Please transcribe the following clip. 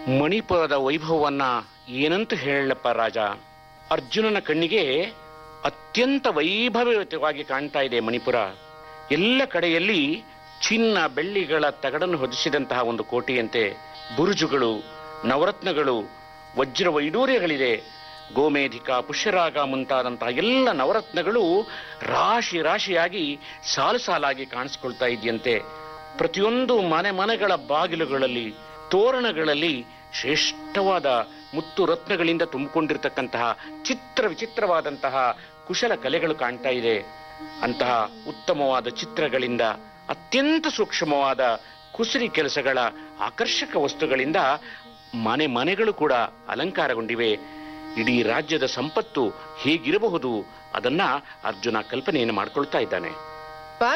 ಮಣಿಪುರದ ವೈಭವವನ್ನ ಏನಂತ ಹೇಳಪ್ಪ ರಾಜ ಅರ್ಜುನನ ಕಣ್ಣಿಗೆ ಅತ್ಯಂತ ವೈಭವಯುತವಾಗಿ ಕಾಣ್ತಾ ಇದೆ ಮಣಿಪುರ ಎಲ್ಲ ಕಡೆಯಲ್ಲಿ ಚಿನ್ನ ಬೆಳ್ಳಿಗಳ ತಗಡನ್ನು ಹೊದಿಸಿದಂತಹ ಒಂದು ಕೋಟೆಯಂತೆ ಬುರುಜುಗಳು ನವರತ್ನಗಳು ವಜ್ರ ವೈಡೂರ್ಯಗಳಿದೆ ಗೋಮೇಧಿಕ ಪುಷ್ಯರಾಗ ಮುಂತಾದಂತಹ ಎಲ್ಲ ನವರತ್ನಗಳು ರಾಶಿ ರಾಶಿಯಾಗಿ ಸಾಲು ಸಾಲಾಗಿ ಕಾಣಿಸ್ಕೊಳ್ತಾ ಇದೆಯಂತೆ ಪ್ರತಿಯೊಂದು ಮನೆ ಮನೆಗಳ ಬಾಗಿಲುಗಳಲ್ಲಿ ತೋರಣಗಳಲ್ಲಿ ಶ್ರೇಷ್ಠವಾದ ಮುತ್ತು ರತ್ನಗಳಿಂದ ತುಂಬಿಕೊಂಡಿರ್ತಕ್ಕಂತಹ ಚಿತ್ರ ವಿಚಿತ್ರವಾದಂತಹ ಕುಶಲ ಕಲೆಗಳು ಕಾಣ್ತಾ ಇದೆ ಅಂತಹ ಉತ್ತಮವಾದ ಚಿತ್ರಗಳಿಂದ ಅತ್ಯಂತ ಸೂಕ್ಷ್ಮವಾದ ಕುಸರಿ ಕೆಲಸಗಳ ಆಕರ್ಷಕ ವಸ್ತುಗಳಿಂದ ಮನೆ ಮನೆಗಳು ಕೂಡ ಅಲಂಕಾರಗೊಂಡಿವೆ ಇಡೀ ರಾಜ್ಯದ ಸಂಪತ್ತು ಹೇಗಿರಬಹುದು ಅದನ್ನ ಅರ್ಜುನ ಕಲ್ಪನೆಯನ್ನು ಮಾಡ್ಕೊಳ್ತಾ ಇದ್ದಾನೆ